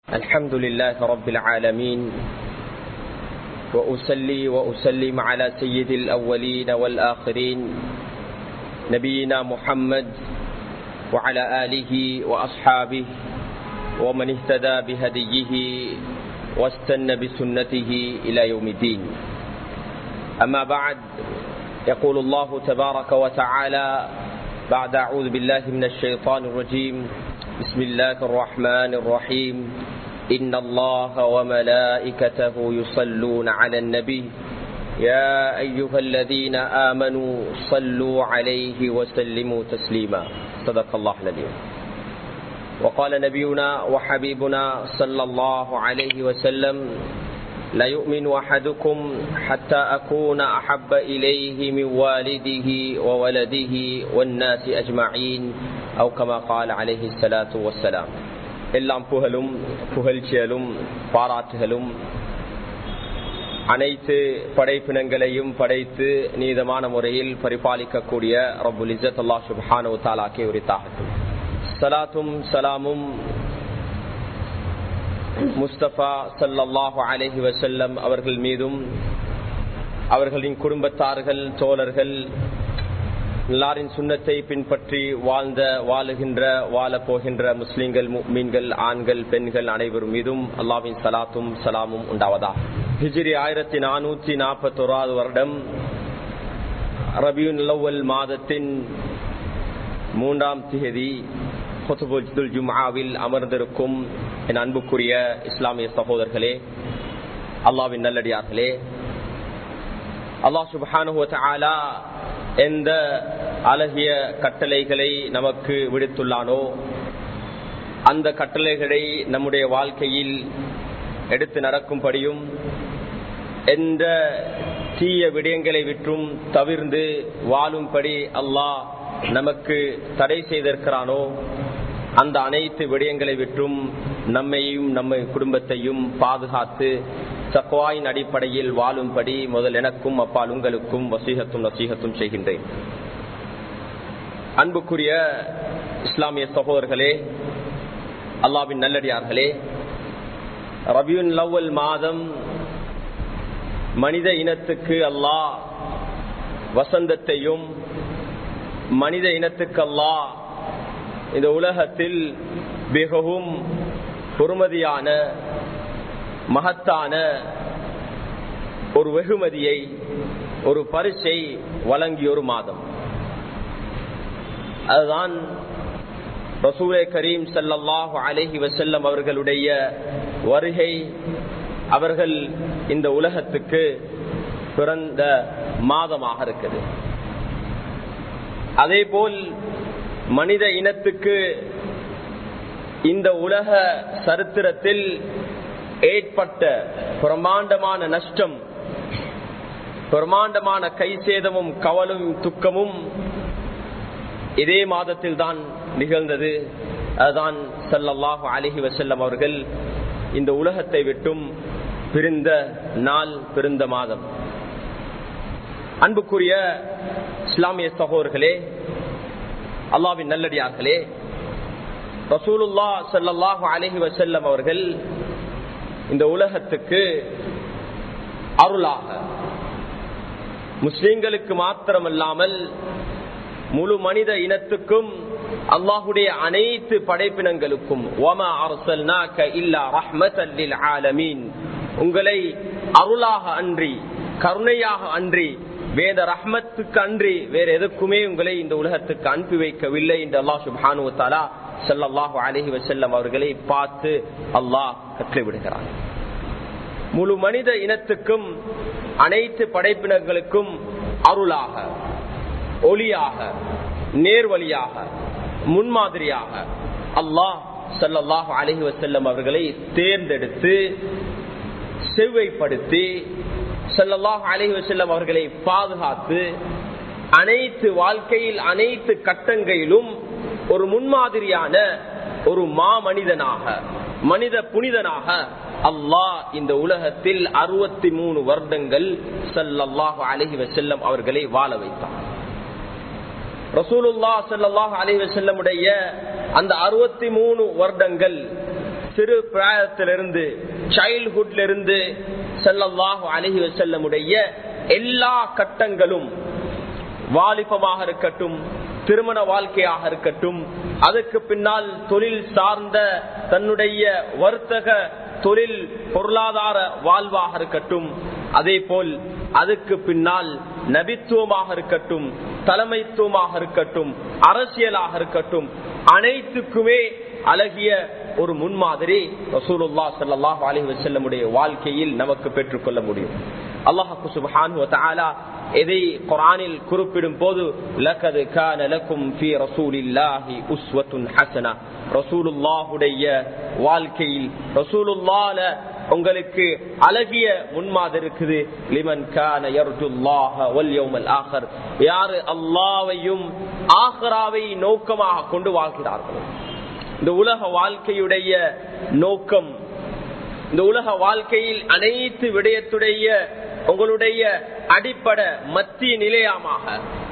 الحمد لله رب العالمين وأسلي وأسلم على سيد الأولين والآخرين نبينا محمد وعلى آله وأصحابه ومن اهتدى بهديه واستنى بسنته إلى يوم الدين أما بعد يقول الله تبارك وتعالى بعد أعوذ بالله من الشيطان الرجيم بسم الله الرحمن الرحيم إن الله وملائكته يصلون على النبي يا أيها الذين آمنوا صلوا عليه وسلموا تسليما صدق الله العظيم وقال نبينا وحبيبنا صلى الله عليه وسلم لا يؤمن أحدكم حتى أكون أحب إليه من والده وولده والناس أجمعين أو كما قال عليه الصلاة والسلام எல்லாம் புகழும் புகழ்ச்சியலும் பாராட்டுகளும் அனைத்து படைப்பினங்களையும் படைத்து நீதமான முறையில் பரிபாலிக்கக்கூடிய ரபுல் இசத் அல்லா சுபானு தாலாக்கே உரித்தாகட்டும் சலாத்தும் சலாமும் முஸ்தபா சல்லாஹு அலஹி வசல்லம் அவர்கள் மீதும் அவர்களின் குடும்பத்தார்கள் தோழர்கள் எல்லாரின் சுண்ணத்தை பின்பற்றி வாழ்ந்த வாழுகின்ற வாழப் போகின்ற முஸ்லிம்கள் மீன்கள் ஆண்கள் பெண்கள் அனைவரும் மீதும் அல்லாவின் சலாத்தும் சலாமும் உண்டாவதா ஹிஜிரி ஆயிரத்தி நானூத்தி நாற்பத்தி ஓராவது வருடம் ரபியுன் லவல் மாதத்தின் மூன்றாம் திகதி ஹொசுபுல் ஜும்ஆவில் அமர்ந்திருக்கும் என் அன்புக்குரிய இஸ்லாமிய சகோதரர்களே அல்லாவின் நல்லடியார்களே அல்லாஹ் சுபானு எந்த அழகிய கட்டளைகளை நமக்கு விடுத்துள்ளானோ அந்த கட்டளைகளை நம்முடைய வாழ்க்கையில் எடுத்து நடக்கும்படியும் எந்த தீய விடயங்களை விற்றும் தவிர்ந்து வாழும்படி அல்லாஹ் நமக்கு தடை செய்திருக்கிறானோ அந்த அனைத்து விடயங்களை விற்றும் நம்மையும் நம்ம குடும்பத்தையும் பாதுகாத்து தக்குவாயின் அடிப்படையில் வாழும்படி முதல் எனக்கும் அப்பால் உங்களுக்கும் வசீகத்தும் நசீகத்தும் செய்கின்றேன் அன்புக்குரிய இஸ்லாமிய சகோதரர்களே அல்லாவின் நல்லடியார்களே ரபியுன் லவ்வல் மாதம் மனித இனத்துக்கு அல்லாஹ் வசந்தத்தையும் மனித இனத்துக்கு அல்லாஹ் இந்த உலகத்தில் மிகவும் பொறுமதியான மகத்தான ஒரு வெகுமதியை ஒரு பரிசை வழங்கிய ஒரு மாதம் அதுதான் ரசூலே கரீம் சல்லாஹு அலஹி வசல்லம் அவர்களுடைய வருகை அவர்கள் இந்த உலகத்துக்கு பிறந்த மாதமாக இருக்குது அதே போல் மனித இனத்துக்கு இந்த உலக சரித்திரத்தில் ஏற்பட்ட பிரமாண்டமான நஷ்டம் பிரமாண்டமான கை சேதமும் கவலும் துக்கமும் இதே மாதத்தில் தான் நிகழ்ந்தது அதுதான் சல்லல்லாஹு அலிஹி வசல்லம் அவர்கள் இந்த உலகத்தை விட்டும் பிரிந்த நாள் பிறந்த மாதம் அன்புக்குரிய இஸ்லாமிய சகோதர்களே அல்லாவின் நல்லடியார்களே ரசூலுல்லா சல்லாஹு அலஹி வசல்லம் அவர்கள் இந்த உலகத்துக்கு அருளாக முஸ்லிம்களுக்கு மாத்திரமல்லாமல் முழு மனித இனத்துக்கும் அல்லாஹுடைய அனைத்து படைப்பினங்களுக்கும் உங்களை அருளாக அன்றி கருணையாக அன்றி வேத ரஹ்மத்துக்கு அன்றி வேற எதுக்குமே உங்களை இந்த உலகத்துக்கு அனுப்பி வைக்கவில்லை என்று அல்லாஹ் சுபானு தாலா சல்லாஹு அலஹி வசல்லம் அவர்களை பார்த்து அல்லாஹ் கற்றுவிடுகிறார் முழு மனித இனத்துக்கும் அனைத்து படைப்பினர்களுக்கும் அருளாக ஒளியாக நேர்வழியாக முன்மாதிரியாக அல்லாஹ் சல்லாஹு அலஹி வசல்லம் அவர்களை தேர்ந்தெடுத்து செவ்வைப்படுத்தி சல்லாஹ் அலஹி வசல்லம் அவர்களை பாதுகாத்து அனைத்து வாழ்க்கையில் அனைத்து கட்டங்களிலும் ஒரு முன்மாதிரியான ஒரு மா மனிதனாக மனித புனிதனாக அல்லாஹ் இந்த உலகத்தில் அறுபத்தி மூணு வருடங்கள் சல்லாஹு அலஹி வசல்லம் அவர்களை வாழ வைத்தார் ரசூலுல்லா சல்லாஹ் அலஹி வசல்லமுடைய அந்த அறுபத்தி மூணு வருடங்கள் சிறு பிராயத்திலிருந்து சைல்ட்ஹுட்ல இருந்து செல்லல்லாஹு அழகி செல்லமுடைய எல்லா கட்டங்களும் வாலிபமாக இருக்கட்டும் திருமண வாழ்க்கையாக இருக்கட்டும் அதுக்கு பின்னால் தொழில் சார்ந்த தன்னுடைய வர்த்தக தொழில் பொருளாதார வாழ்வாக இருக்கட்டும் அதே போல் அதுக்கு பின்னால் நபித்துவமாக இருக்கட்டும் தலைமைத்துவமாக இருக்கட்டும் அரசியலாக இருக்கட்டும் அனைத்துக்குமே அழகிய ஒரு முன்மாதிரி ரசூலுல்லா சல்லாஹ் அலி வசல்லமுடைய வாழ்க்கையில் நமக்கு பெற்றுக்கொள்ள முடியும் அல்லாஹு சுபஹான் எதை குரானில் குறிப்பிடும் போது லக்கது கான லக்கும் ஃபி ரசூலில்லாஹி உஸ்வத்துன் ஹசனா ரசூலுல்லாஹுடைய வாழ்க்கையில் ரசூலுல்லால உங்களுக்கு அழகிய முன்மாதிரி இருக்குது லிமன் கான யர்ஜுல்லாஹ வல் யௌமல் ஆഖர் யாரு அல்லாஹ்வையும் ஆഖிராவை நோக்கமாக கொண்டு வாழ்கிறார்கள் இந்த உலக வாழ்க்கையுடைய நோக்கம் இந்த உலக வாழ்க்கையில் அனைத்து விடயத்துடைய உங்களுடைய அடிப்படை மத்திய நிலையமாக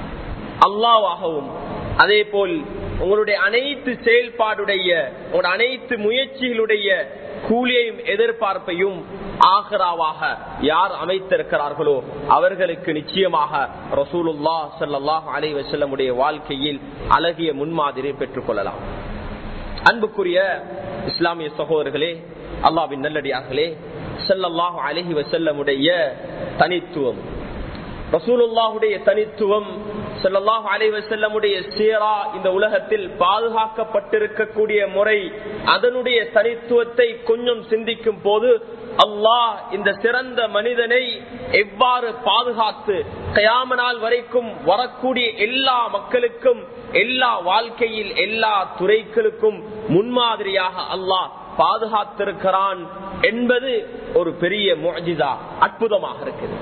அல்லாவாகவும் அதே போல் உங்களுடைய அனைத்து செயல்பாடுடைய உங்களுடைய அனைத்து முயற்சிகளுடைய கூலியையும் எதிர்பார்ப்பையும் ஆகராவாக யார் அமைத்திருக்கிறார்களோ அவர்களுக்கு நிச்சயமாக ரசூலுல்லா சல்லாஹ் அலை வசல்லமுடைய வாழ்க்கையில் அழகிய முன்மாதிரியை பெற்றுக் கொள்ளலாம் அன்புக்குரிய இஸ்லாமிய சகோதரர்களே அல்லாவின் நல்லடியார்களே செல்லல்லாஹு அலஹி வசல்லமுடைய தனித்துவம் ரசூலுல்லாஹுடைய தனித்துவம் செல்லல்லாஹு அலி வசல்லமுடைய சீரா இந்த உலகத்தில் பாதுகாக்கப்பட்டிருக்கக்கூடிய முறை அதனுடைய தனித்துவத்தை கொஞ்சம் சிந்திக்கும் போது அல்லாஹ் இந்த சிறந்த மனிதனை எவ்வாறு பாதுகாத்து கயாம நாள் வரைக்கும் வரக்கூடிய எல்லா மக்களுக்கும் எல்லா வாழ்க்கையில் எல்லா துறைகளுக்கும் முன்மாதிரியாக அல்லாஹ் பாதுகாத்திருக்கிறான் என்பது ஒரு பெரிய மொஜிதா அற்புதமாக இருக்குது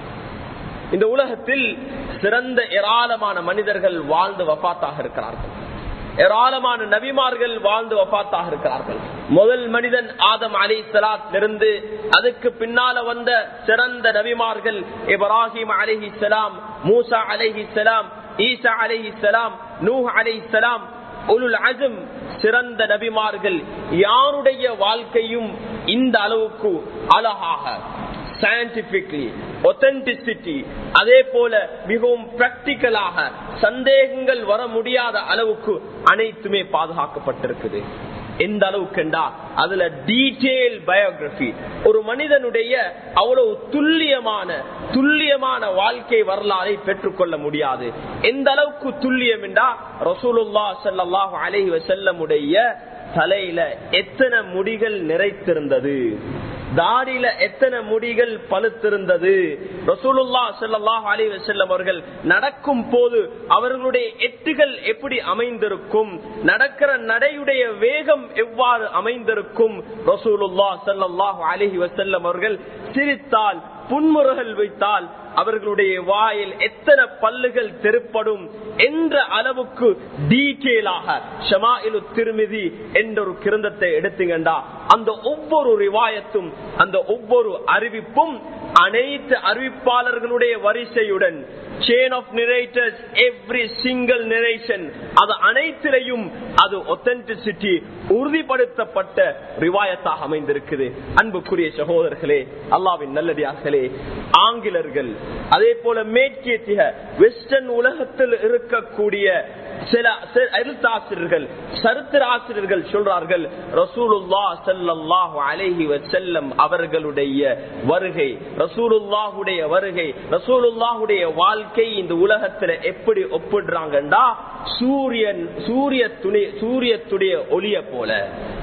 இந்த உலகத்தில் சிறந்த ஏராளமான மனிதர்கள் வாழ்ந்து வபாத்தாக இருக்கிறார்கள் ஏராளமான நபிமார்கள் வாழ்ந்து வபாத்தாக இருக்கிறார்கள் முதல் மனிதன் ஆதம் அலி சலாத் இருந்து அதுக்கு பின்னால வந்த சிறந்த நபிமார்கள் இப்ராஹிம் அலிஹி சலாம் மூசா அலிஹி சலாம் ஈசா அலிஹி சலாம் நூஹ் அலிஹி சலாம் உலுல் அஜம் சிறந்த நபிமார்கள் யாருடைய வாழ்க்கையும் இந்த அளவுக்கு அழகாக சயின்டிபிக்லி ஒத்தன்டிசிட்டி அதே போல மிகவும் பிராக்டிக்கலாக சந்தேகங்கள் வர முடியாத அளவுக்கு அனைத்துமே பாதுகாக்கப்பட்டிருக்குது எந்த அளவுக்குண்டா அதுல டீடைல் பயோகிராபி ஒரு மனிதனுடைய அவ்வளவு துல்லியமான துல்லியமான வாழ்க்கை வரலாறை பெற்றுக்கொள்ள முடியாது எந்த அளவுக்கு துல்லியம் என்றா ரசூலுல்லா சல்லாஹு அலஹி வசல்லமுடைய தலையில எத்தனை முடிகள் நிறைத்திருந்தது தாடியில எத்தனை முடிகள் பழுத்திருந்தது ரசூலுல்லா செல்லாஹ் அலி வசல்லம் அவர்கள் நடக்கும் போது அவர்களுடைய எட்டுகள் எப்படி அமைந்திருக்கும் நடக்கிற நடையுடைய வேகம் எவ்வாறு அமைந்திருக்கும் ரசூலுல்லா செல்லாஹ் அலிஹி வசல்லம் அவர்கள் சிரித்தால் புன்முறுகள் வைத்தால் அவர்களுடைய வாயில் எத்தனை பல்லுகள் தெருப்படும் என்ற அளவுக்கு டீட்டெயிலாக ஷமாயிலு திருமிதி என்ற ஒரு கிரந்தத்தை எடுத்தீங்கண்டா அந்த ஒவ்வொரு ரிவாயத்தும் அந்த ஒவ்வொரு அறிவிப்பும் அனைத்து அறிவிப்பாளர்களுடைய வரிசையுடன் chain of narrators every single narration அது அனைத்திலையும் அது ஒத்தன்டிசிட்டி உறுதிப்படுத்தப்பட்ட ரிவாயத்தாக அமைந்திருக்குது அன்புக்குரிய சகோதரர்களே அல்லாவின் நல்லடியார்களே ஆங்கிலர்கள் அதே போல மேற்கேத்திய வெஸ்டர்ன் உலகத்தில் இருக்கக்கூடிய சில எழுத்தாசிரியர்கள் சரித்திர ஆசிரியர்கள் சொல்றார்கள் ரசூலுல்லா சல்லாஹு அலைஹி வசல்லம் அவர்களுடைய வருகை ரசூலுல்லாஹுடைய வருகை ரசூலுல்லாஹுடைய வாழ்க்கை இந்த உலகத்துல எப்படி ஒப்பிடுறாங்கண்டா சூரியன் சூரிய துணி சூரியத்துடைய ஒளிய போல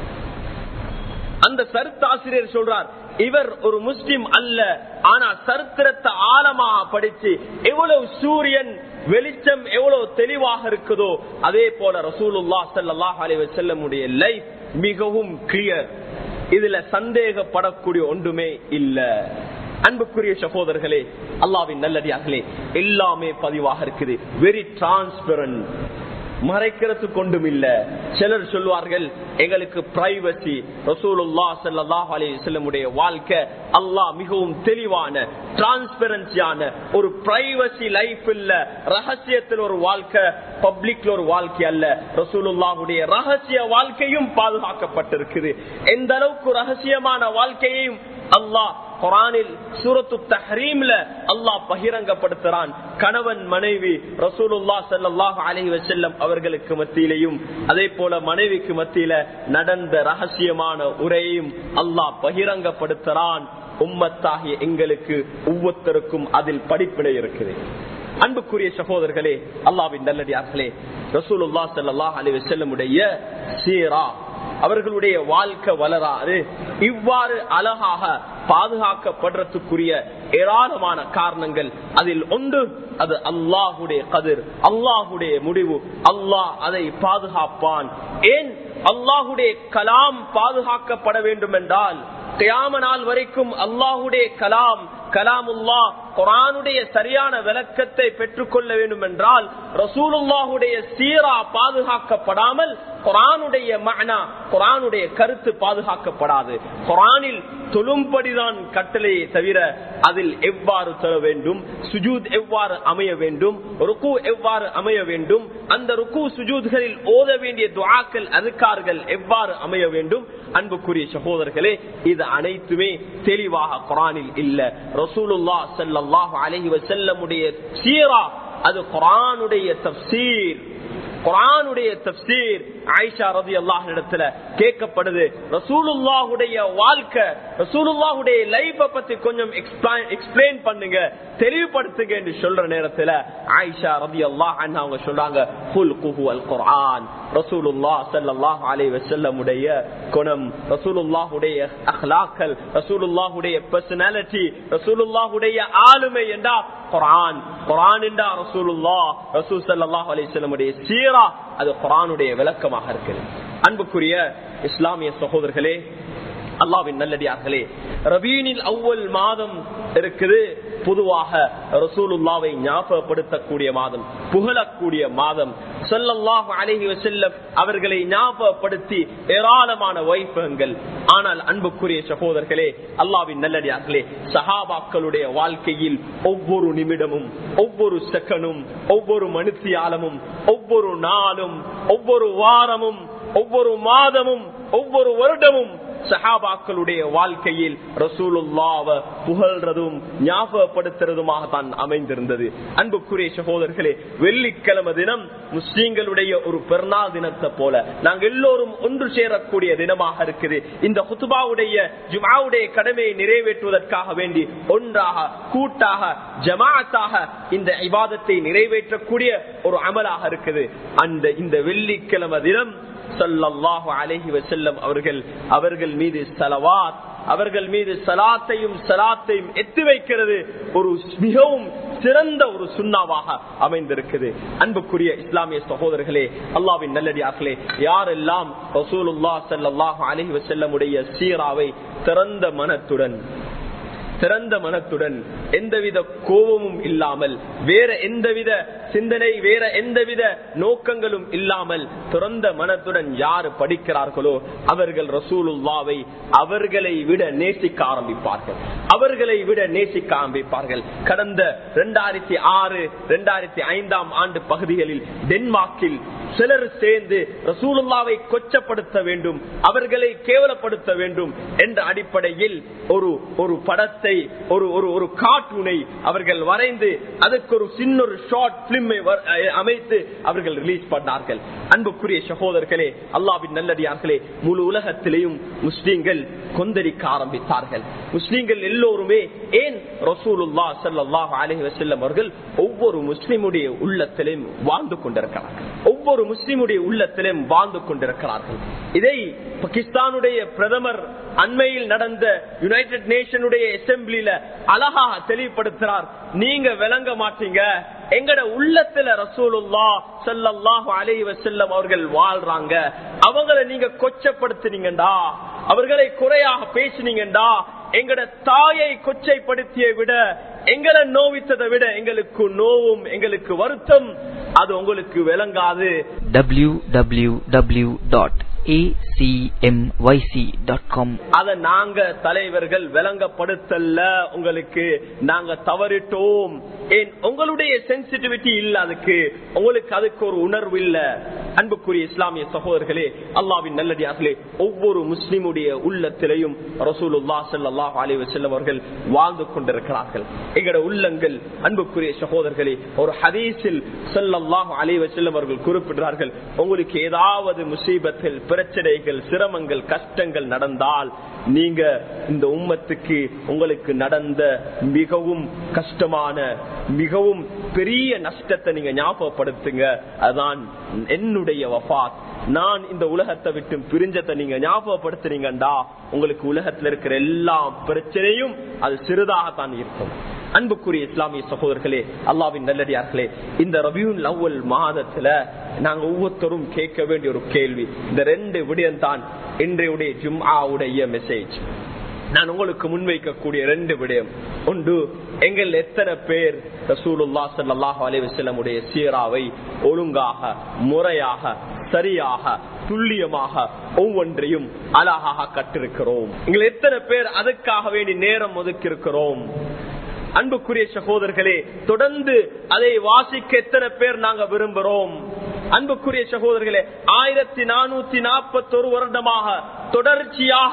அந்த சரித்தாசிரியர் சொல்றார் இவர் ஒரு முஸ்லிம் அல்ல ஆனா சரித்திரத்தை ஆழமா படிச்சு எவ்வளவு சூரியன் வெளிச்சம் எவ்வளவு தெளிவாக இருக்குதோ அதே போல ரசூலுல்லா சல்லாஹ் அலி வசல்லமுடைய லைஃப் மிகவும் கிளியர் இதுல சந்தேகப்படக்கூடிய ஒன்றுமே இல்ல அன்புக்குரிய சகோதரர்களே அல்லாவின் நல்லடியார்களே எல்லாமே பதிவாக இருக்குது வெரி டிரான்ஸ்பரண்ட் மறைக்கிறது கொண்டும் இல்ல சிலர் சொல்வார்கள் எங்களுக்கு பிரைவசி ரசூலுல்லா ஸல்லல்லாஹு அலைஹி வஸல்லமுடைய வாழ்க்கை அல்லாஹ் மிகவும் தெளிவான டிரான்ஸ்பரன்சியான ஒரு பிரைவசி லைஃப் இல்ல ரகசியத்தில் ஒரு வாழ்க்கை பப்ளிக்ல ஒரு வாழ்க்கை அல்ல ரசூலுல்லாஹுடைய ரகசிய வாழ்க்கையும் பாதுகாக்கப்பட்டிருக்குது எந்த அளவுக்கு ரகசியமான வாழ்க்கையையும் அல்லாஹ் குரானில் சூரத்து தஹரீம்ல அல்லாஹ் பகிரங்கப்படுத்துறான் கணவன் மனைவி ரசூலுல்லா ஸல்லல்லாஹு அலைஹி வஸல்லம் அவர்களுக்கு மத்தியிலையும் அதே போல மனைவிக்கு மத்தியில நடந்த ரகசியமான உரையையும் அல்லாஹ் பகிரங்கப்படுத்துறான் உம்மத்தாகிய எங்களுக்கு ஒவ்வொருத்தருக்கும் அதில் படிப்பினை இருக்குது அன்புக்குரிய சகோதரர்களே அல்லாவின் நல்லடியார்களே ரசூலுல்லா ஸல்லல்லாஹு அலைஹி வஸல்லமுடைய சீரா அவர்களுடைய வாழ்க்கை வளராது இவ்வாறு அழகாக பாதுகாக்கப்படுறதுக்குரிய ஏராளமான காரணங்கள் அதில் ஒன்று அது அல்லாஹுடைய கதிர் அல்லாஹுடைய முடிவு அல்லாஹ் அதை பாதுகாப்பான் ஏன் அல்லாஹுடைய கலாம் பாதுகாக்கப்பட வேண்டும் என்றால் கியாம நாள் வரைக்கும் அல்லாஹுடைய கலாம் கலாமுல்லா குரானுடைய சரியான விளக்கத்தை பெற்றுக்கொள்ள வேண்டும் என்றால் ரசூலுல்லாஹுடைய சீரா பாதுகாக்கப்படாமல் குரானுடைய மகனா குரானுடைய கருத்து பாதுகாக்கப்படாது குரானில் தொழும்படிதான் கட்டளையை தவிர அதில் எவ்வாறு தர வேண்டும் சுஜூத் எவ்வாறு அமைய வேண்டும் ருக்கு எவ்வாறு அமைய வேண்டும் அந்த ருக்கு சுஜூத்களில் ஓத வேண்டிய துவாக்கள் அதுக்கார்கள் எவ்வாறு அமைய வேண்டும் அன்புக்குரிய சகோதரர்களே இது அனைத்துமே தெளிவாக குரானில் இல்ல ரசூலுல்லா ஸல்லல்லாஹு அலைஹி வஸல்லமுடைய சீரா அது குரானுடைய தப்சீர் குரானுடைய தப்சீர் ஆயிஷா ரதி அல்லாஹ் இடத்துல கேட்கப்படுது ரசூலுல்லாஹுடைய வாழ்க்கை ரசூலுல்லாஹுடைய லைஃப பத்தி கொஞ்சம் எக்ஸ்பிளைன் பண்ணுங்க தெளிவுபடுத்துங்க என்று சொல்ற நேரத்துல ஆயிஷா ரதி அல்லாஹ் அவங்க சொல்றாங்க ஃபுல் குஹு அல் குர்ஆன் ரசூலுல்லா ஸல்லல்லாஹு அலைஹி வஸல்லமுடைய குணம் ரசூலுல்லாஹுடைய அஹ்லாக்கள் ரசூலுல்லாஹுடைய பர்சனாலிட்டி ரசூலுல்லாஹுடைய ஆளுமை என்றா குர்ஆன் குர்ஆன் என்றா ரசூலுல்லாஹ் ரசூல் ஸல்லல்லாஹு அலைஹி வஸல்லமுடைய சீரா அது குர்ஆனுடைய விளக்கமாக இருக்கிறது அன்புக்குரிய இஸ்லாமிய சகோதரர்களே அல்லாவின் நல்லடியார்களே ரபீனில் அவ்வல் மாதம் இருக்குது பொதுவாக ரசூலுல்லாவை ஞாபகப்படுத்தக்கூடிய மாதம் புகழக்கூடிய மாதம் சொல்லல்லாஹு அழகி செல்லம் அவர்களை ஞாபகப்படுத்தி ஏராளமான வைபகங்கள் ஆனால் அன்புக்குரிய சகோதரர்களே அல்லாவின் நல்லடியார்களே சஹாபாக்களுடைய வாழ்க்கையில் ஒவ்வொரு நிமிடமும் ஒவ்வொரு செகனும் ஒவ்வொரு மனுத்தியாலமும் ஒவ்வொரு நாளும் ஒவ்வொரு வாரமும் ஒவ்வொரு மாதமும் ஒவ்வொரு வருடமும் சஹாபாக்களுடைய வாழ்க்கையில் ரசூலுல்லாவ புகழ்றதும் ஞாபகப்படுத்துறதுமாக தான் அமைந்திருந்தது அன்புக்குரிய சகோதரர்களே வெள்ளிக்கிழமை தினம் முஸ்லீம்களுடைய ஒரு பெருநாள் தினத்தை போல நாங்க எல்லோரும் ஒன்று சேரக்கூடிய தினமாக இருக்குது இந்த ஹுத்துபாவுடைய ஜுமாவுடைய கடமையை நிறைவேற்றுவதற்காக வேண்டி ஒன்றாக கூட்டாக ஜமாத்தாக இந்த இபாதத்தை நிறைவேற்றக்கூடிய ஒரு அமலாக இருக்குது அந்த இந்த வெள்ளிக்கிழமை தினம் சல்லல்லாஹு அலஹி வசல்லம் அவர்கள் அவர்கள் மீது சலவாத் அவர்கள் மீது சலாத்தையும் சலாத்தையும் எத்தி வைக்கிறது ஒரு மிகவும் சிறந்த ஒரு சுண்ணாவாக அமைந்திருக்குது அன்புக்குரிய இஸ்லாமிய சகோதரர்களே அல்லாவின் நல்லடியார்களே யாரெல்லாம் ரசூலுல்லா சல்லாஹு அலஹி வசல்லமுடைய சீராவை திறந்த மனத்துடன் திறந்த மனத்துடன் எந்தவித கோபமும் இல்லாமல் வேற எந்தவித சிந்தனை வேற எந்தவித நோக்கங்களும் இல்லாமல் திறந்த மனத்துடன் யாரு படிக்கிறார்களோ அவர்கள் ரசூலுல்லாவை அவர்களை விட நேசிக்க ஆரம்பிப்பார்கள் அவர்களை விட நேசிக்க ஆரம்பிப்பார்கள் கடந்த இரண்டாயிரத்தி ஆறு இரண்டாயிரத்தி ஐந்தாம் ஆண்டு பகுதிகளில் டென்மார்க்கில் சிலர் சேர்ந்து ரசூலுல்லாவை கொச்சப்படுத்த வேண்டும் அவர்களை கேவலப்படுத்த வேண்டும் என்ற அடிப்படையில் ஒரு ஒரு படத்தை ஒரு ஒரு ஒரு கார்ட்டூனை அவர்கள் வரைந்து அதற்கு ஒரு சின்ன ஒரு ஷார்ட் பிலிமை அமைத்து அவர்கள் ரிலீஸ் பண்ணார்கள் அன்புக்குரிய சகோதரர்களே அல்லாவின் நல்லடியார்களே முழு உலகத்திலேயும் முஸ்லீம்கள் கொந்தளிக்க ஆரம்பித்தார்கள் முஸ்லீம்கள் எல்லோருமே ஏன் ரசூலுல்லா சல்லாஹ் அலஹி வசல்லம் அவர்கள் ஒவ்வொரு முஸ்லிமுடைய உள்ளத்திலும் வாழ்ந்து கொண்டிருக்கிறார்கள் ஒவ்வொரு முஸ்லிமுடைய உள்ளத்திலும் வாழ்ந்து கொண்டிருக்கிறார்கள் இதை பாகிஸ்தானுடைய பிரதமர் அண்மையில் நடந்த யுனைடெட் நேஷனுடைய அசம்பிளில அழகாக தெளிவுபடுத்துறார் நீங்க விளங்க மாட்டீங்க எங்கட உள்ளத்துல ரசூலுல்லா சல்லாஹு அலைஹி வசல்லம் அவர்கள் வாழ்றாங்க அவங்கள நீங்க கொச்சப்படுத்தினீங்கடா அவர்களை குறையாக பேசினீங்கடா எங்கட தாயை கொச்சைப்படுத்திய விட எங்களை நோவித்ததை விட எங்களுக்கு நோவும் எங்களுக்கு வருத்தம் அது உங்களுக்கு விளங்காது www.acmyc.com அத நாங்க தலைவர்கள் விளங்கப்படுத்தல உங்களுக்கு நாங்க தவறிட்டோம் ஏன் உங்களுடைய சென்சிட்டிவிட்டி இல்ல அதுக்கு உங்களுக்கு அதுக்கு ஒரு உணர்வு இல்ல அன்புக்குரிய இஸ்லாமிய சகோதரர்களே அல்லாவின் நல்லடியார்களே ஒவ்வொரு முஸ்லிமுடைய உள்ளத்திலையும் ரசூலுல்லா ஸல்லல்லாஹு அலைஹி வஸல்லம் அவர்கள் வாழ்ந்து கொண்டிருக்கிறார்கள் எங்களோட உள்ளங்கள் அன்புக்குரிய சகோதரர்களே ஒரு ஹதீஸில் ஸல்லல்லாஹு அலைஹி வஸல்லம் அவர்கள் குறிப்பிடுறார்கள் உங்களுக்கு ஏதாவது முசீபத்தில் பிரச்சனைகள் சிரமங்கள் கஷ்டங்கள் நடந்தால் நீங்க இந்த உம்மத்துக்கு உங்களுக்கு நடந்த மிகவும் கஷ்டமான மிகவும் பெரிய நஷ்டத்தை நீங்க ஞாபகப்படுத்துங்க அதான் என்னுடைய வஃபாத் நான் இந்த உலகத்தை விட்டு பிரிஞ்சத்தை நீங்க ஞாபகப்படுத்துறீங்கடா உங்களுக்கு உலகத்துல இருக்கிற எல்லா பிரச்சனையும் அது சிறிதாகத்தான் இருக்கும் அன்புக்குரிய இஸ்லாமிய சகோதரர்களே அல்லாவின் நல்லடியார்களே இந்த ரபியூன் லவ்வல் மாதத்துல நாங்க ஒவ்வொருத்தரும் கேட்க வேண்டிய ஒரு கேள்வி இந்த ரெண்டு விடயம் தான் இன்றைய ஜும்ஆவுடைய மெசேஜ் நான் உங்களுக்கு முன்வைக்கக்கூடிய ரெண்டு விடயம் ஒன்று எங்கள் எத்தனை பேர் ரசூலுல்லா ஸல்லல்லாஹு அலைஹி வஸல்லமுடைய சீராவை ஒழுங்காக முறையாக சரியாக துல்லியமாக ஒவ்வொன்றையும் அழகாக கற்றிருக்கிறோம் எங்கள் எத்தனை பேர் அதுக்காக வேண்டி நேரம் ஒதுக்கி இருக்கிறோம் அன்புக்குரிய சகோதரர்களே தொடர்ந்து அதை வாசிக்க எத்தனை பேர் நாங்க விரும்புகிறோம் அன்புக்குரிய சகோதரர்களே ஆயிரத்தி நானூத்தி நாற்பத்தி ஒரு வருடமாக தொடர்ச்சியாக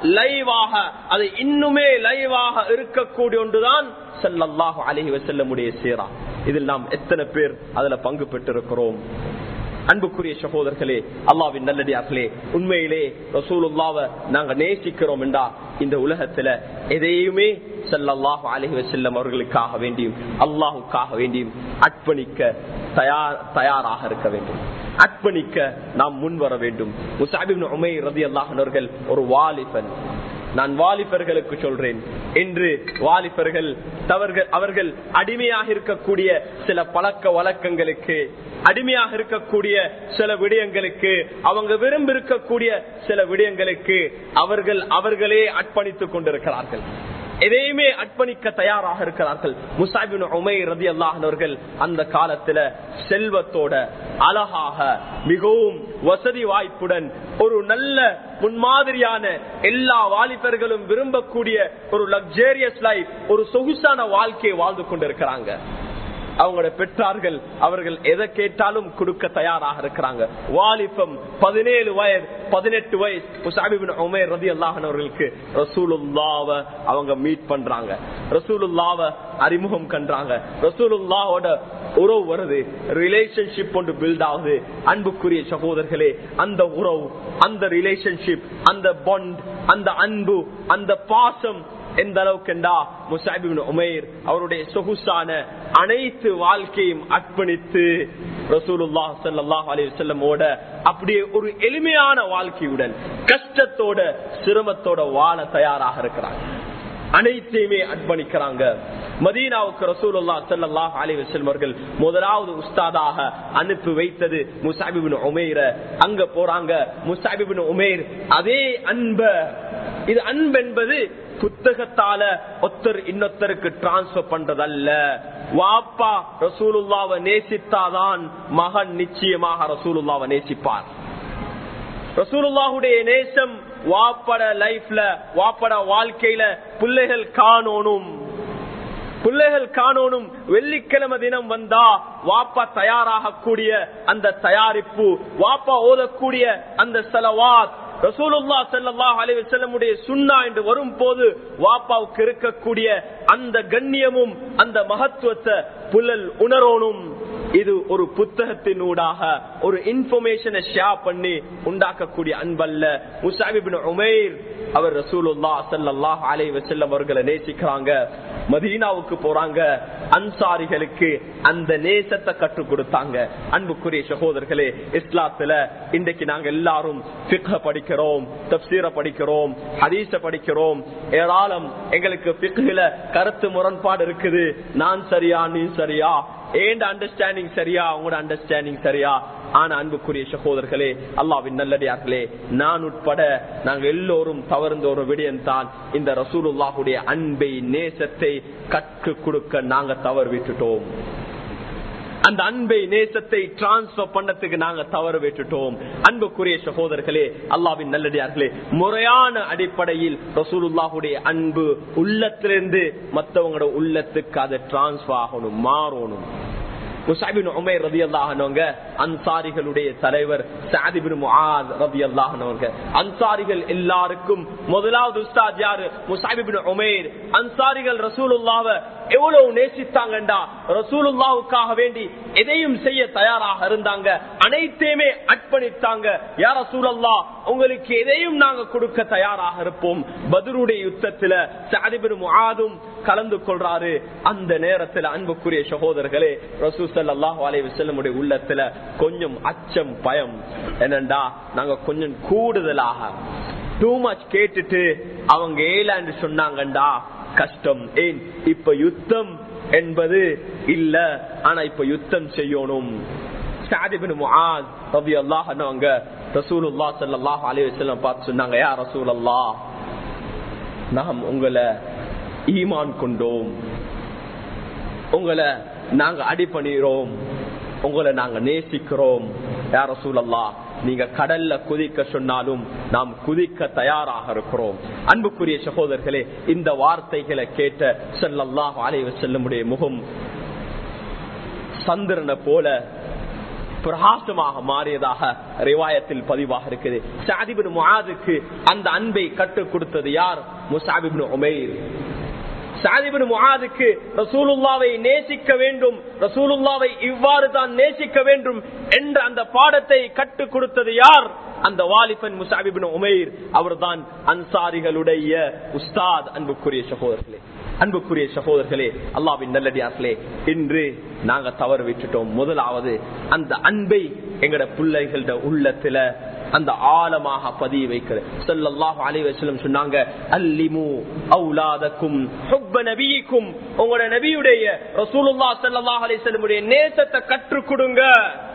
லைவாக அது இன்னுமே லைவாக இருக்கக்கூடிய ஒன்றுதான் செல்லல்லாஹு அலஹி வசல்லமுடைய சீரா இதில் நாம் எத்தனை பேர் அதுல பங்கு பெற்றிருக்கிறோம் அன்புக்குரிய சகோதரர்களே அல்லாவின் நல்லடியார்களே உண்மையிலே ரசூலுல்லாவ நாங்க நேசிக்கிறோம் என்றா இந்த உலகத்துல எதையுமே செல்லல்லாஹு அலஹி வசல்லம் அவர்களுக்காக வேண்டியும் அல்லாஹுக்காக வேண்டியும் அர்ப்பணிக்க தயார் தயாராக இருக்க வேண்டும் அர்ப்பணிக்க நாம் முன் வர வேண்டும் முசாபின் உமை ரதி அல்லாஹர்கள் ஒரு வாலிபன் நான் வாலிபர்களுக்கு சொல்றேன் என்று வாலிபர்கள் தவர்கள் அவர்கள் அடிமையாக இருக்கக்கூடிய சில பழக்க வழக்கங்களுக்கு அடிமையாக இருக்கக்கூடிய சில விடயங்களுக்கு அவங்க விரும்பி இருக்கக்கூடிய சில விடயங்களுக்கு அவர்கள் அவர்களே அர்ப்பணித்துக் கொண்டிருக்கிறார்கள் எதையுமே அர்ப்பணிக்க தயாராக இருக்கிறார்கள் முசாபின் உமை ரதி அல்லாஹர்கள் அந்த காலத்துல செல்வத்தோட அழகாக மிகவும் வசதி வாய்ப்புடன் ஒரு நல்ல முன்மாதிரியான எல்லா வாலிபர்களும் விரும்பக்கூடிய ஒரு லக்ஸேரியஸ் லைஃப் ஒரு சொகுசான வாழ்க்கையை வாழ்ந்து கொண்டிருக்கிறாங்க அவங்களோட பெற்றார்கள் அவர்கள் எதை கேட்டாலும் கொடுக்க தயாராக இருக்கிறாங்க வாலிபம் பதினேழு வயது பதினெட்டு வயசு முசாபிபின் உமேர் ரதி அல்லாஹன் அவர்களுக்கு ரசூலுல்லாவ அவங்க மீட் பண்றாங்க ரசூலுல்லாவ அறிமுகம் கண்டாங்க ரசூலுல்லாவோட உறவு வருது ரிலேஷன்ஷிப் ஒன்று பில்ட் ஆகுது அன்புக்குரிய சகோதரர்களே அந்த உறவு அந்த ரிலேஷன்ஷிப் அந்த பாண்ட் அந்த அன்பு அந்த பாசம் எந்த அளவுக்குண்டா முசாபிபின் உமேர் அவருடைய சொகுசான அனைத்து வாழ்க்கையும் அர்ப்பணித்து ரசூலுல்லா சல்லாஹ் அலி வல்லமோட அப்படியே ஒரு எளிமையான வாழ்க்கையுடன் கஷ்டத்தோட சிரமத்தோட வாழ தயாராக இருக்கிறாங்க அனைத்தையுமே அர்ப்பணிக்கிறாங்க மதீனாவுக்கு ரசூலுல்லா சல்லாஹ் அலி வசல்லம் அவர்கள் முதலாவது உஸ்தாதாக அனுப்பி வைத்தது முசாபிபின் உமேர அங்க போறாங்க முசாபிபின் உமேர் அதே அன்ப இது அன்பு என்பது புத்தகத்தால ஒத்தர் இன்னொத்தருக்கு டிரான்ஸ்பர் பண்றதல்ல வாப்பா ரசூலுல்லாவை நேசித்தாதான் மகன் நிச்சயமாக ரசூலுல்லாவை நேசிப்பார் ரசூலுல்லாஹுடைய நேசம் வாப்பட லைஃப்ல வாப்பட வாழ்க்கையில பிள்ளைகள் காணோனும் பிள்ளைகள் காணோனும் வெள்ளிக்கிழமை தினம் வந்தா வாப்பா தயாராக கூடிய அந்த தயாரிப்பு வாப்பா ஓதக்கூடிய அந்த செலவாத் ரசூலுல்லா ஸல்லல்லாஹு அலைஹி வஸல்லமுடைய சுன்னா என்று வரும் போது வாப்பாவுக்கு இருக்கக்கூடிய அந்த கண்ணியமும் அந்த மகத்துவத்தை புல்லல் உணரோனும் இது ஒரு புத்தகத்தினூடாக ஒரு இன்ஃபர்மேஷனை ஷேர் பண்ணி உண்டாக்கக்கூடிய அன்பல்ல முசாபிபின் உமைர் அவர் ரசூலுல்லா ஸல்லல்லாஹு அலைஹி வஸல்லம் அவர்களை நேசிக்கிறாங்க மதீனாவுக்கு போறாங்க அன்சாரிகளுக்கு அந்த நேசத்தை கற்றுக் கொடுத்தாங்க அன்புக்குரிய சகோதரர்களே இஸ்லாத்துல இன்றைக்கு நாங்க எல்லாரும் பிக்க படிக்கிறோம் தப்சீர படிக்கிறோம் ஹதீஸ படிக்கிறோம் ஏராளம் எங்களுக்கு பிக்குல கருத்து முரண்பாடு இருக்குது நான் சரியா நீ சரியா ஏண்ட அண்டர்ஸ்டாண்டிங் சரியா உங்களோட அண்டர்ஸ்டாண்டிங் சரியா ஆனா அன்புக்குரிய சகோதரர்களே அல்லாவின் நல்லடியார்களே நான் உட்பட நாங்க எல்லோரும் தவறுந்த ஒரு விடயம் தான் இந்த ரசூலுல்லாஹுடைய அன்பை நேசத்தை கற்றுக் கொடுக்க நாங்க தவறு விட்டுட்டோம் அந்த அன்பை நேசத்தை டிரான்ஸ்பர் பண்ணத்துக்கு நாங்க தவறு விட்டுட்டோம் அன்புக்குரிய சகோதரர்களே அல்லாவின் நல்லடியார்களே முறையான அடிப்படையில் ரசூலுல்லாஹுடைய அன்பு உள்ளத்திலிருந்து மற்றவங்களோட உள்ளத்துக்கு அதை டிரான்ஸ்பர் ஆகணும் மாறணும் முசாபின் உமேர் ரதி அல்லாஹனவங்க அன்சாரிகளுடைய தலைவர் சாதிபின் முஆத் ரதி அல்லாஹனவங்க அன்சாரிகள் எல்லாருக்கும் முதலாவது உஸ்தாத் யாரு முசாபிபின் உமேர் அன்சாரிகள் ரசூலுல்லாவ எவ்வளவு நேசித்தாங்கண்டா ரசூலுல்லாவுக்காக வேண்டி எதையும் செய்ய தயாராக இருந்தாங்க அனைத்தையுமே அர்ப்பணித்தாங்க யார் ரசூலல்லா உங்களுக்கு எதையும் நாங்க கொடுக்க தயாராக இருப்போம் பதருடைய யுத்தத்துல சாதிபின் முஆதும் கலந்து கொள்றாரு அந்த நேரத்துல அன்புக்குரிய சகோதரர்களே ரசூ சல்லாஹ் அலைஹி வஸல்லமுடைய உள்ளத்துல கொஞ்சம் அச்சம் பயம் என்னண்டா நாங்க கொஞ்சம் கூடுதலாக டூ மச் கேட்டுட்டு அவங்க ஏலாண்டு சொன்னாங்கண்டா கஷ்டம் ஏன் இப்ப யுத்தம் என்பது இல்ல ஆனா இப்ப யுத்தம் செய்யணும் சாதிபின் முஆஸ் ரலியல்லாஹு அன்ஹு அவங்க ரசூலுல்லாஹ் ஸல்லல்லாஹு அலைஹி வஸல்லம் பார்த்து சொன்னாங்க யா ரசூலல்லாஹ் நாம் உங்களை ஈமான் கொண்டோம் உங்களை நாங்க அடி பண்ணிரோம் உங்களை நாங்க நேசிக்கிறோம் யார சூழல்லா நீங்க கடல்ல குதிக்க சொன்னாலும் நாம் குதிக்க தயாராக இருக்கிறோம் அன்புக்குரிய சகோதரர்களே இந்த வார்த்தைகளை கேட்ட செல்லல்லாஹ் அலைவ செல்லமுடைய முகம் சந்திரனை போல பிரகாசமாக மாறியதாக ரிவாயத்தில் பதிவாக இருக்குது சாதிபின் முஆதுக்கு அந்த அன்பை கற்றுக் கொடுத்தது யார் முசாபிபின் உமைர் சாதிபின் முகாதுக்கு ரசூலுல்லாவை நேசிக்க வேண்டும் ரசூலுல்லாவை இவ்வாறு தான் நேசிக்க வேண்டும் என்ற அந்த பாடத்தை கற்றுக் கொடுத்தது யார் அந்த வாலிபன் முசாபிபின் உமைர் அவர்தான் அன்சாரிகளுடைய உஸ்தாத் அன்புக்குரிய சகோதரர்களே அன்புக்குரிய சகோதரர்களே அல்லாவின் நல்லடியார்களே இன்று நாங்க தவறு விட்டுட்டோம் முதலாவது அந்த அன்பை எங்கட பிள்ளைகளோட உள்ளத்துல அந்த ஆழமாக பதிய வைக்கிறது ஸல்லல்லாஹு அலைஹி வஸல்லம் சொன்னாங்க அல்லிமு அவுலாதக்கும் ஹுப்ப நபியிக்கும் உங்களோட நபியுடைய ரசூலுல்லாஹ் ஸல்லல்லாஹு அலைஹி வஸல்லமுடைய நேசத்தை கற்றுக் கொடுங்க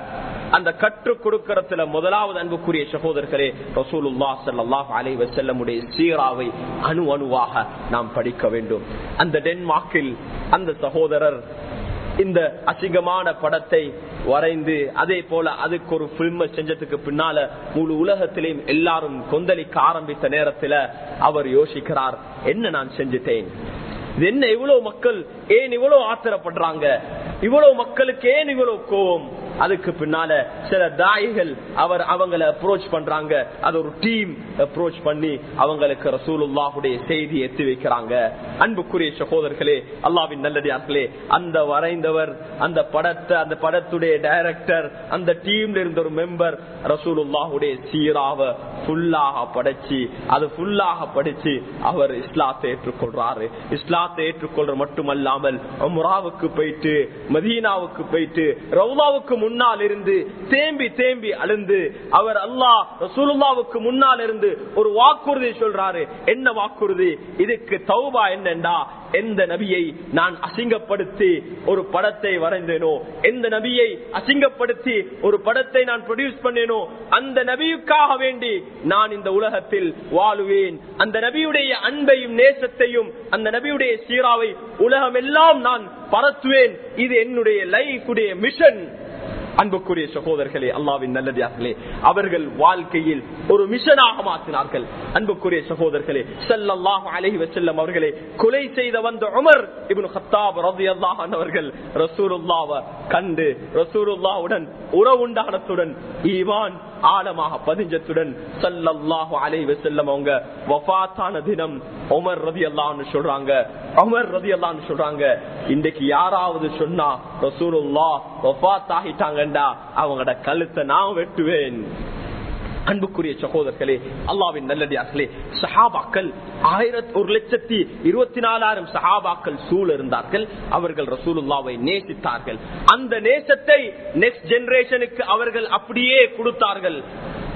அந்த கற்றுக் கொடுக்கறதுல முதலாவது அன்புக்குரிய சகோதரர்களே ரசூலுல்லா ஸல்லல்லாஹு அலைஹி வஸல்லமுடைய சீராவை அணு அணுவாக நாம் படிக்க வேண்டும் அந்த டென்மார்க்கில் அந்த சகோதரர் இந்த அசிங்கமான படத்தை வரைந்து அதே போல அதுக்கு ஒரு பிலிம் செஞ்சதுக்கு பின்னால முழு உலகத்திலையும் எல்லாரும் கொந்தளிக்க ஆரம்பித்த நேரத்துல அவர் யோசிக்கிறார் என்ன நான் செஞ்சுட்டேன் இது என்ன இவ்வளவு மக்கள் ஏன் இவ்வளவு ஆத்திரப்படுறாங்க இவ்வளவு மக்களுக்கு ஏன் இவ்வளவு கோவம் அதுக்கு பின்னால சில தாய்கள் அவர் அவங்களை அப்ரோச் பண்றாங்க அது ஒரு டீம் அப்ரோச் பண்ணி அவங்களுக்கு ரசூலுல்லாஹுடைய செய்தி எத்தி வைக்கிறாங்க அன்புக்குரிய சகோதரர்களே அல்லாவின் நல்லடியார்களே அந்த வரைந்தவர் அந்த படத்தை அந்த படத்துடைய டைரக்டர் அந்த டீம்ல இருந்த ஒரு மெம்பர் ரசூலுல்லாஹுடைய சீராவ ஃபுல்லாக படைச்சு அது ஃபுல்லாக படிச்சு அவர் இஸ்லாத்தை ஏற்றுக்கொள்றாரு இஸ்லாத்தை ஏற்றுக்கொள்ற மட்டுமல்லாமல் உம்ராவுக்கு போயிட்டு மதீனாவுக்கு போயிட்டு ரவுலாவுக்கு முன்னால் இருந்து தேம்பி தேம்பி அழுந்து அவர் அல்லாஹ் ரசூலுல்லாவுக்கு முன்னால் இருந்து ஒரு வாக்குறுதி சொல்றாரு என்ன வாக்குறுதி இதுக்கு தௌபா என்னண்டா எந்த நபியை நான் அசிங்கப்படுத்தி ஒரு படத்தை வரைந்தேனோ எந்த நபியை அசிங்கப்படுத்தி ஒரு படத்தை நான் ப்ரொடியூஸ் பண்ணேனோ அந்த நபியுக்காக வேண்டி நான் இந்த உலகத்தில் வாழுவேன் அந்த நபியுடைய அன்பையும் நேசத்தையும் அந்த நபியுடைய சீராவை உலகம் எல்லாம் நான் பரத்துவேன் இது என்னுடைய லைஃபுடைய மிஷன் அன்புக்குரிய சகோதரர்களே அல்லாவின் நல்லதார்களே அவர்கள் வாழ்க்கையில் ஒரு மிஷனாக மாற்றினார்கள் அன்புக்குரிய சகோதரர்களே செல்லல்லாஹு அலைஹி வஸல்லம் அவர்களை கொலை செய்த வந்த உமர் இப்னு கத்தாப் ரலியல்லாஹு அன்ஹு அவர்கள் ரசூலுல்லாஹ்வை கண்டு ரசூலுல்லாஹ்வுடன் உறவுண்டானத்துடன் ஈமான் ஆழமாக பதிஞ்சத்துடன் சல்லல்லாஹு அலைஹி வஸல்லம் அவங்க வஃபாத்தான தினம் உமர் ரலியல்லாஹு அன்ஹு சொல்றாங்க உமர் ரலியல்லாஹு அன்ஹு சொல்றாங்க இன்றைக்கு யாராவது சொன்னா ரசூலுல்லாஹ் வஃபாத் ஆகிட்டாங்கடா அவங்களோட கழுத்தை நான் வெட்டுவேன் அன்புக்குரிய சகோதரர்களே அல்லாவின் நல்லடியார்களே சஹாபாக்கள் ஆயிரத்தி ஒரு லட்சத்தி இருபத்தி நாலாயிரம் சஹாபாக்கள் சூழ இருந்தார்கள் அவர்கள் ரசூலுல்லாவை நேசித்தார்கள் அந்த நேசத்தை நெக்ஸ்ட் ஜெனரேஷனுக்கு அவர்கள் அப்படியே கொடுத்தார்கள்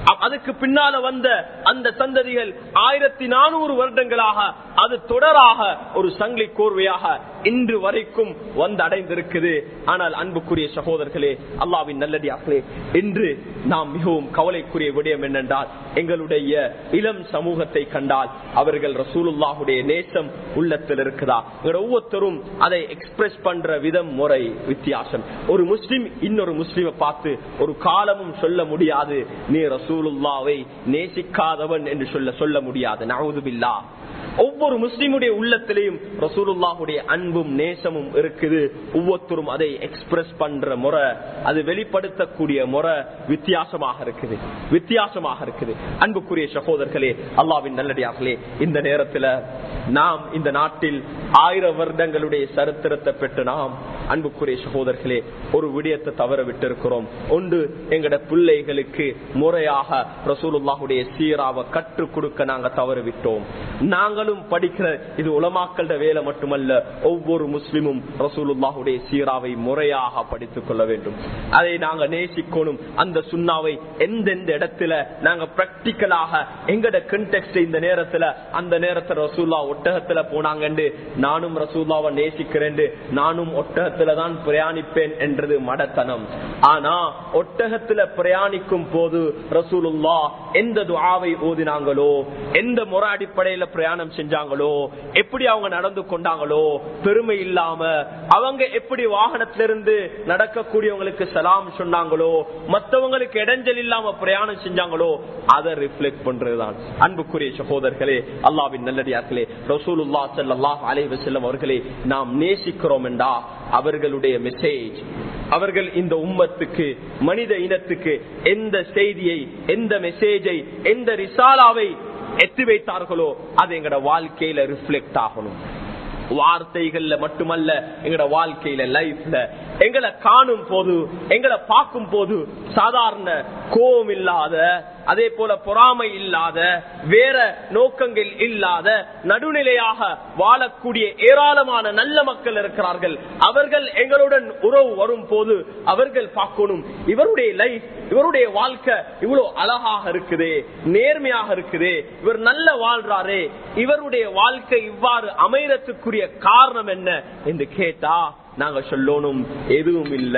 அ- அதுக்கு பின்னால வந்த அந்த சந்ததிகள் ஆயிரத்தி நானூறு வருடங்களாக அது தொடராக ஒரு சங்கிலி கோர்வையாக இன்று வரைக்கும் வந்து அடைந்திருக்குது ஆனால் அன்புக்குரிய சகோதரர்களே அல்லாவின் நல்லடியார்களே இன்று நாம் மிகவும் கவலைக்குரிய விடயம் என்னென்றால் எங்களுடைய இளம் சமூகத்தை கண்டால் அவர்கள் ரசூலுல்லாஹுடைய நேசம் உள்ளத்தில் இருக்குதா இவங்க ஒவ்வொருத்தரும் அதை எக்ஸ்பிரஸ் பண்ற விதம் முறை வித்தியாசம் ஒரு முஸ்லிம் இன்னொரு முஸ்லிமை பார்த்து ஒரு காலமும் சொல்ல முடியாது நீ ரசூலுல்லாவை நேசிக்காதவன் என்று சொல்ல சொல்ல முடியாது நவுதுபில்லா ஒவ்வொரு முஸ்லிமுடைய உள்ளத்திலையும் ரசூலுல்லாஹுடைய அன்பும் நேசமும் இருக்குது ஒவ்வொருத்தரும் அதை எக்ஸ்பிரஸ் பண்ற முறை அது வெளிப்படுத்தக்கூடிய முறை வித்தியாசமாக இருக்குது வித்தியாசமாக இருக்குது அன்புக்குரிய சகோதரர்களே அல்லாவின் நல்லடியார்களே இந்த நேரத்துல நாம் இந்த நாட்டில் ஆயிரம் வருடங்களுடைய சரித்திரத்தை பெற்று நாம் அன்புக்குரிய சகோதரர்களே ஒரு விடயத்தை தவற விட்டு இருக்கிறோம் ஒன்று எங்கட பிள்ளைகளுக்கு முறையாக ரசூலுல்லாஹுடைய சீராவை கற்றுக் கொடுக்க நாங்க தவறு விட்டோம் நாங்களும் படிக்கிற இது உலமாக்கள வேலை மட்டுமல்ல ஒவ்வொரு முஸ்லிமும் ரசூலுல்லாஹுடைய சீராவை முறையாக படித்துக் கொள்ள வேண்டும் அதை நாங்க நேசிக்கணும் அந்த சுண்ணாவை எந்தெந்த இடத்துல நாங்க பிராக்டிக்கலாக எங்கட கண்டெக்ட் இந்த நேரத்துல அந்த நேரத்துல ரசூல்லா ஒட்டகத்துல போனாங்கண்டு நானும் ரசூல்லாவை நேசிக்கிறேன் நானும் ஒட்டகத்துல தான் பிரயாணிப்பேன் என்றது மடத்தனம் ஆனா ஒட்டகத்துல பிரயாணிக்கும் போது ரசூலுல்லா எந்த துஆவை ஓதினாங்களோ எந்த முறை அடிப்படையில பிரயாணம் செஞ்சாங்களோ எப்படி அவங்க நடந்து கொண்டாங்களோ பெருமை இல்லாம அவங்க எப்படி வாகனத்திலிருந்து நடக்கக்கூடியவங்களுக்கு சலாம் சொன்னாங்களோ மத்தவங்களுக்கு இடைஞ்சல் இல்லாம பிரயாணம் செஞ்சாங்களோ அதை ரிஃப்ளெக்ட் பண்றதுதான் அன்புக்குரிய சகோதரர்களே அல்லாவின் நல்லடியார்களே ரசூலுல்லா ஸல்லல்லாஹு அலைஹி வஸல்லம் அவர்களை நாம் நேசிக்கிறோம் என்றா அவர்களுடைய மெசேஜ் அவர்கள் இந்த உம்மத்துக்கு மனித இனத்துக்கு எந்த செய்தியை எந்த மெசேஜை எந்த ரிசாலாவை எத்தி வைத்தார்களோ அது எங்கட வாழ்க்கையில ரிஃப்ளெக்ட் ஆகணும் வார்த்தைகள்ல மட்டுமல்ல எங்கட வாழ்க்கையில லைஃப்ல எங்களை காணும் போது எங்களை பார்க்கும் போது சாதாரண கோபம் இல்லாத அதே போல பொறாமை இல்லாத வேற நோக்கங்கள் இல்லாத நடுநிலையாக வாழக்கூடிய ஏராளமான நல்ல மக்கள் இருக்கிறார்கள் அவர்கள் எங்களுடன் உறவு வரும் போது அவர்கள் பார்க்கணும் இவருடைய லைஃப் இவருடைய வாழ்க்கை இவ்வளவு அழகாக இருக்குதே நேர்மையாக இருக்குதே இவர் நல்ல வாழ்றாரே இவருடைய வாழ்க்கை இவ்வாறு அமைறதுக்குரிய காரணம் என்ன என்று கேட்டா நாங்க சொல்லணும் எதுவும் இல்ல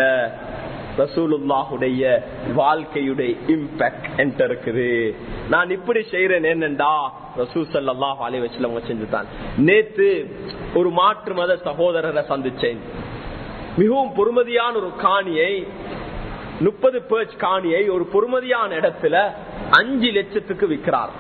ரசூலுல்லாஹுடைய வாழ்க்கையுடைய இம்பாக்ட் என்கிட்ட இருக்குது நான் இப்படி செய்யறேன் என்னண்டா ரசூல் சல்லாஹ் அலி வச்சுல செஞ்சுதான் நேத்து ஒரு மாற்று மத சகோதரரை சந்திச்சேன் மிகவும் பொறுமதியான ஒரு காணியை முப்பது பேர்ச் காணியை ஒரு பொறுமதியான இடத்துல அஞ்சு லட்சத்துக்கு விற்கிறார்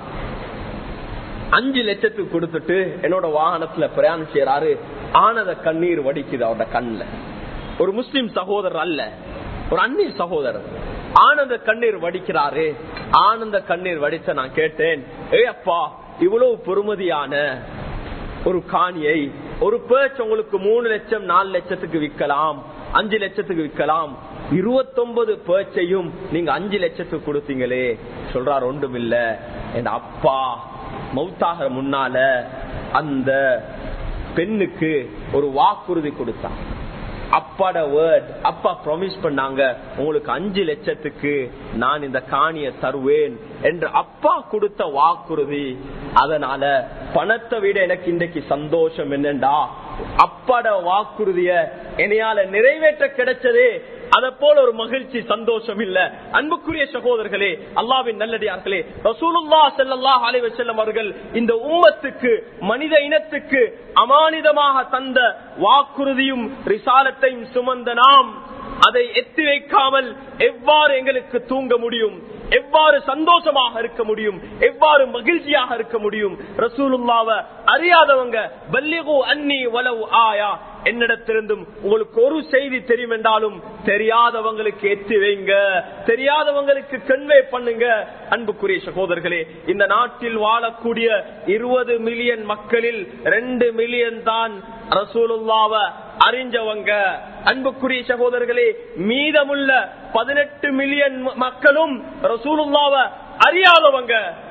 அஞ்சு லட்சத்துக்கு கொடுத்துட்டு என்னோட வாகனத்துல பிரயாணம் செய்யறாரு ஆனத கண்ணீர் வடிக்குது அவரோட கண்ணுல ஒரு முஸ்லிம் சகோதரர் அல்ல ஒரு அந்நிய சகோதரர் ஆனந்த கண்ணீர் வடிக்கிறாரு ஆனந்த கண்ணீர் வடித்த நான் கேட்டேன் ஏ அப்பா இவ்வளவு பொறுமதியான ஒரு காணியை ஒரு பேர்ச் உங்களுக்கு மூணு லட்சம் நாலு லட்சத்துக்கு விற்கலாம் அஞ்சு லட்சத்துக்கு விற்கலாம் இருபத்தொன்பது பேர்ச்சையும் நீங்க அஞ்சு லட்சத்துக்கு கொடுத்தீங்களே சொல்றார் ஒன்றும் இல்ல என் அப்பா மௌத்தாக முன்னால அந்த பெண்ணுக்கு ஒரு வாக்குறுதி கொடுத்தான் அப்பாட வேர்ட் அப்பா ப்ராமிஸ் பண்ணாங்க உங்களுக்கு அஞ்சு லட்சத்துக்கு நான் இந்த காணிய தருவேன் என்று அப்பா கொடுத்த வாக்குறுதி அதனால பணத்தை விட எனக்கு இன்றைக்கு சந்தோஷம் என்னண்டா அப்பாட வாக்குறுதிய என்னையால நிறைவேற்ற கிடைச்சதே அத போல ஒரு மகிழ்ச்சி சந்தோஷம் இல்ல அன்புக்குரிய சகோதரர்களே அல்லாவின் நல்லடியார்களே ரசூலுல்லா ஸல்லல்லாஹு அலைஹி வஸல்லம் அவர்கள் இந்த உம்மத்துக்கு மனித இனத்துக்கு அமானிதமாக தந்த வாக்குறுதியும் ரிசாலத்தையும் சுமந்த நாம் அதை எத்தி வைக்காமல் எவ்வாறு எங்களுக்கு தூங்க முடியும் எவ்வாறு சந்தோஷமாக இருக்க முடியும் எவ்வாறு மகிழ்ச்சியாக இருக்க முடியும் ரசூலுல்லாவ அறியாதவங்க பல்லிகு அன்னி வலவு ஆயா என்னிடத்திலிருந்தும் உங்களுக்கு ஒரு செய்தி தெரியும் என்றாலும் தெரியாதவங்களுக்கு எத்தி வைங்க தெரியாதவங்களுக்கு கன்வே பண்ணுங்க அன்புக்குரிய சகோதரர்களே இந்த நாட்டில் வாழக்கூடிய இருபது மில்லியன் மக்களில் ரெண்டு மில்லியன் தான் ரசூலுல்லாவ அறிஞ்சவங்க அன்புக்குரிய சகோதரர்களே மீதமுள்ள பதினெட்டு மில்லியன் மக்களும் ரசூலுல்லாவ அறியாதவங்க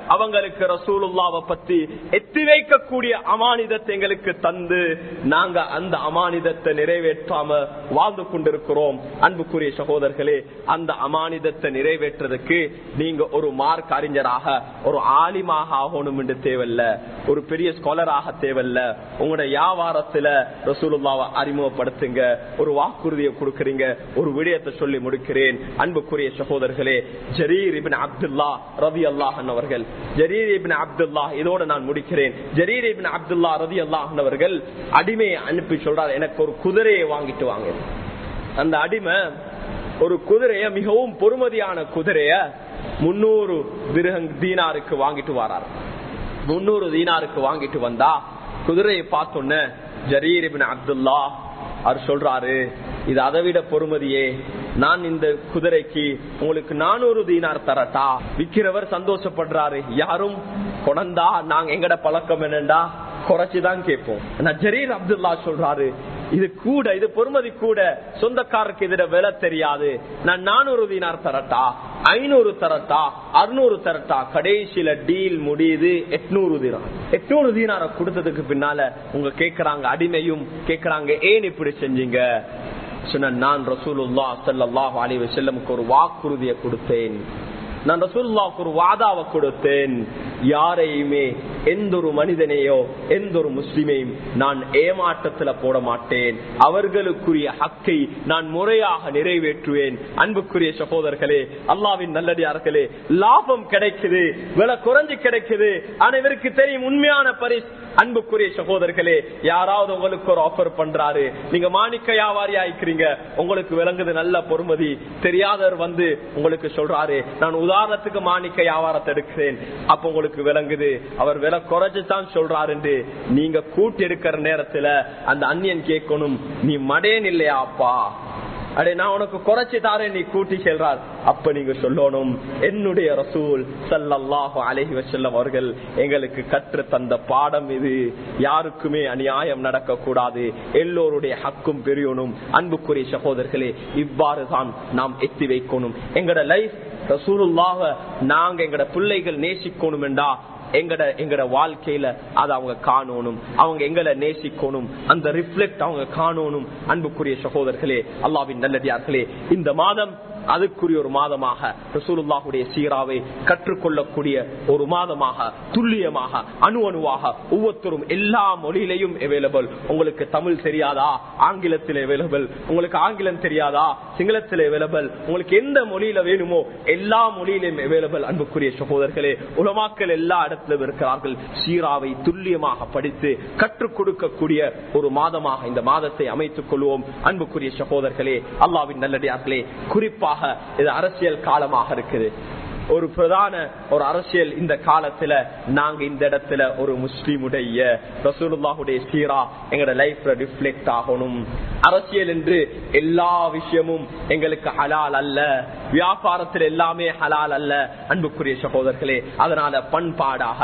அவங்களுக்கு ரசூலுல்லாவை பத்தி எத்தி வைக்கக்கூடிய அமானிதத்தை எங்களுக்கு தந்து நாங்க அந்த அமானிதத்தை நிறைவேற்றாம வாழ்ந்து கொண்டிருக்கிறோம் அன்புக்குரிய சகோதரர்களே அந்த அமானிதத்தை நிறைவேற்றுறதுக்கு நீங்க ஒரு மார்க் அறிஞராக ஒரு ஆலிமாக ஆகணும் என்று தேவையில்ல ஒரு பெரிய ஸ்காலராக தேவையில்ல உங்களோட வியாபாரத்துல ரசூலுல்லாவை அறிமுகப்படுத்துங்க ஒரு வாக்குறுதியை கொடுக்கறீங்க ஒரு விடயத்தை சொல்லி முடிக்கிறேன் அன்புக்குரிய சகோதரர்களே ஜரீர் இபின் அப்துல்லா ரவி அல்லாஹன் அவர்கள் ஜரீர் இபின் அப்துல்லா இதோட நான் முடிக்கிறேன் ஜரீர் இபின் அப்துல்லா ரவி அல்லாஹன் அவர்கள் அடிமையை அனுப்பி சொல்றார் எனக்கு ஒரு குதிரையை வாங்கிட்டு வாங்க அந்த அடிமை ஒரு குதிரைய மிகவும் பொறுமதியான குதிரைய முன்னூறு தீனாருக்கு வாங்கிட்டு வரார் முன்னூறு தீனாருக்கு வாங்கிட்டு வந்தா குதிரையை பார்த்தோன்ன ஜரீர் இபின் அப்துல்லா அவர் சொல்றாரு இது அதை விட பொறுமதியே நான் இந்த குதிரைக்கு உங்களுக்கு நானூறு தீனார் தரட்டா விக்கிறவர் சந்தோஷப்படுறாரு யாரும் கொண்டா நாங்க எங்கட பழக்கம் என்னண்டா குறைச்சுதான் கேட்போம் ஜரீர் அப்துல்லா சொல்றாரு இது கூட இது பொறுமதி கூட சொந்தக்காரருக்கு இதுல விலை தெரியாது நான் நானூறு தீனார் தரட்டா ஐநூறு தரட்டா அறுநூறு தரட்டா கடைசியில டீல் முடியுது எட்நூறு தீனார் எட்நூறு தீனார கொடுத்ததுக்கு பின்னால உங்க கேக்குறாங்க அடிமையும் கேக்குறாங்க ஏன் இப்படி செஞ்சீங்க சொன்ன நான் ரசூலுல்லா சல்லாஹ் அலி வசல்லமுக்கு ஒரு வாக்குறுதியை கொடுத்தேன் நான் ரசூல்லாவுக்கு ஒரு வாதாவை கொடுத்தேன் யாரையுமே எந்த ஒரு மனிதனையோ எந்த ஒரு முஸ்லிமையும் நான் ஏமாற்றத்துல போட மாட்டேன் அவர்களுக்குரிய ஹக்கை நான் முறையாக நிறைவேற்றுவேன் அன்புக்குரிய சகோதரர்களே அல்லாவின் நல்லடியார்களே லாபம் கிடைக்குது விலை குறைஞ்சு கிடைக்குது அனைவருக்கு தெரியும் உண்மையான பரிசு அன்புக்குரிய சகோதரர்களே யாராவது உங்களுக்கு ஒரு ஆஃபர் பண்றாரு நீங்க மாணிக்க வியாபாரி ஆயிக்கிறீங்க உங்களுக்கு விளங்குது நல்ல பொறுமதி தெரியாதவர் வந்து உங்களுக்கு சொல்றாரு நான் உதாரணத்துக்கு மாணிக்க வியாபாரத்தை எடுக்கிறேன் அப்ப உங்களுக்கு விளங்குது அவர் விலை குறைச்சுதான் சொல்றாரு நீங்க கூட்டி எடுக்கிற நேரத்துல அந்த அந்நியன் கேட்கணும் நீ மடேன் இல்லையா அப்பா அடே நான் உனக்கு குறைச்சி தாரேன் நீ கூட்டி செல்றார் அப்ப நீங்க சொல்லணும் என்னுடைய ரசூல் சல்லல்லாஹு அலஹி வசல்லம் அவர்கள் எங்களுக்கு கற்று தந்த பாடம் இது யாருக்குமே அநியாயம் நடக்க கூடாது எல்லோருடைய ஹக்கும் பெரியணும் அன்புக்குரிய சகோதரர்களே இவ்வாறு தான் நாம் எத்தி வைக்கணும் எங்கட லைஃப் ரசூலுல்லாக நாங்க எங்கட பிள்ளைகள் நேசிக்கணும் என்றா எங்கட எங்கட வாழ்க்கையில அதை அவங்க காணணும் அவங்க எங்களை நேசிக்கணும் அந்த ரிஃப்ளெக்ட் அவங்க காணணும் அன்புக்குரிய சகோதரர்களே அல்லாவின் நல்லடியார்களே இந்த மாதம் அதுக்குரிய ஒரு மாதமாக ரசூலுல்லாஹுடைய சீராவை கற்றுக்கொள்ளக்கூடிய ஒரு மாதமாக துல்லியமாக அணு அணுவாக ஒவ்வொருத்தரும் எல்லா மொழியிலையும் அவைலபிள் உங்களுக்கு தமிழ் தெரியாதா ஆங்கிலத்தில் அவைலபிள் உங்களுக்கு ஆங்கிலம் தெரியாதா சிங்களத்தில் அவைலபிள் உங்களுக்கு எந்த மொழியில வேணுமோ எல்லா மொழியிலும் அவைலபிள் அன்புக்குரிய சகோதரர்களே உலமாக்கள் எல்லா இடத்திலும் இருக்கிறார்கள் சீராவை துல்லியமாக படித்து கற்றுக் கொடுக்கக்கூடிய ஒரு மாதமாக இந்த மாதத்தை அமைத்துக் கொள்வோம் அன்புக்குரிய சகோதரர்களே அல்லாவின் நல்லடியார்களே குறிப்பாக இது அரசியல் காலமாக இருக்குது ஒரு பிரதான ஒரு அரசியல் இந்த காலத்துல நாங்க இந்த இடத்துல ஒரு முஸ்லீமுடைய ரசூலுல்லாஹுடைய சீரா எங்களோட லைஃப்ல ரிஃப்ளெக்ட் ஆகணும் அரசியல் என்று எல்லா விஷயமும் எங்களுக்கு ஹலால் அல்ல வியாபாரத்தில் எல்லாமே ஹலால் அல்ல அன்புக்குரிய சகோதரர்களே அதனால பண்பாடாக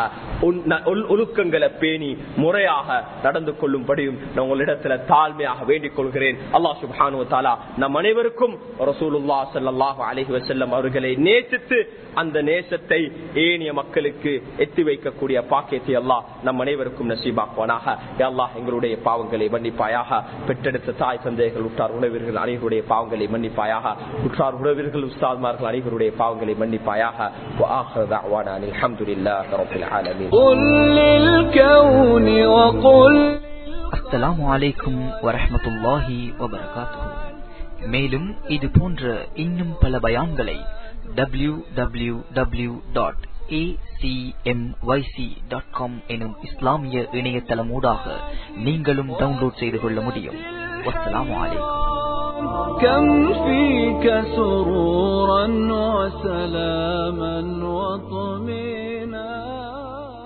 ஒழுக்கங்களை பேணி முறையாக நடந்து கொள்ளும்படியும் நான் உங்களிடத்துல தாழ்மையாக வேண்டிக் கொள்கிறேன் அல்லா சுபானு தாலா நம் அனைவருக்கும் ரசூலுல்லா சல்லாஹூ அலஹி வசல்லம் அவர்களை நேசித்து அந்த நேசத்தை ஏனிய மக்களுக்கு எத்தி வைக்கக்கூடிய பாக்கியத்தை எல்லாம் நம் அனைவருக்கும் நசீபாக்குவானாக அல்லாஹ் எங்களுடைய பாவங்களை மன்னிப்பாயாக பெற்றெடுத்த தாய் தந்தைகள் உற்றார் உணவர்கள் அனைவருடைய பாவங்களை மன்னிப்பாயாக உற்றார் உணவர்கள் உஸ்தாத்மார்கள் அனைவருடைய பாவங்களை மன்னிப்பாயாக الحمد لله رب العالمين قل للكون وقل அஸ்ஸலாமு அலைக்கும் வரஹ்மத்துல்லாஹி வபரகாத்துஹு மேலும் இது போன்ற இன்னும் பல பயான்களை W W W dot acmyc.com எனும் இஸ்லாமிய இணையதளம் ஊடாக நீங்களும் டவுன்லோட் செய்து கொள்ள முடியும் வஸ்ஸலாமு அலைக்கும் كم فيك سرورا وسلاما وطمئنا